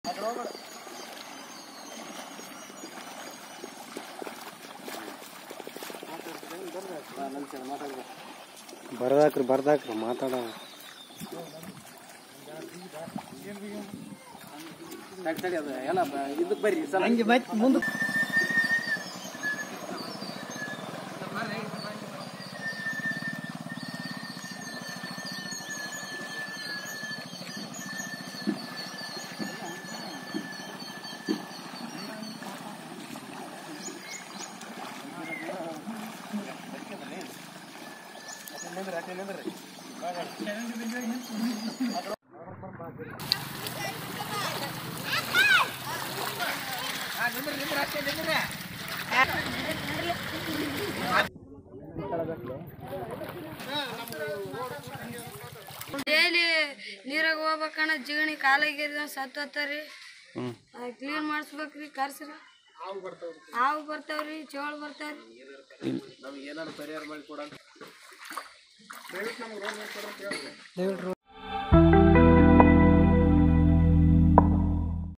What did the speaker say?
ಬರ್ದಾಕ್ರಿ ಬರ್ದಾಕ್ರಿ ಮಾತಾಡ ತಡಿ ತಡಿ ಅದು ಎಲ್ಲ ಇದಕ್ಕೆ ಬರ್ರಿ ಸಲ ಹಂಗೆ ಮತ್ತೆ ಮುಂದೆ ಡೈಲಿ ನೀರಾಗ ಹೋಗ್ಬೇಕಣ್ಣ ಜಿಗಣಿ ಕಾಲಾಗಿರ್ದ ಸತ್ತು ಹೋಗ್ತಾರ್ರಿ ಹ್ಞೂ ಕ್ಲೀನ್ ಮಾಡಿಸ್ಬೇಕ್ರಿ ಕರ್ಸ್ರಿ ಹಾವು ಬರ್ತಾವ್ರಿ ಚೋಳು ಬರ್ತಾವ್ರಿ ನಮ್ಗೆ ಏನಾದ್ರು ಪರಿಹಾರ ಮಾಡಿ ಕೊಡ ದಯವಿಟ್ಟು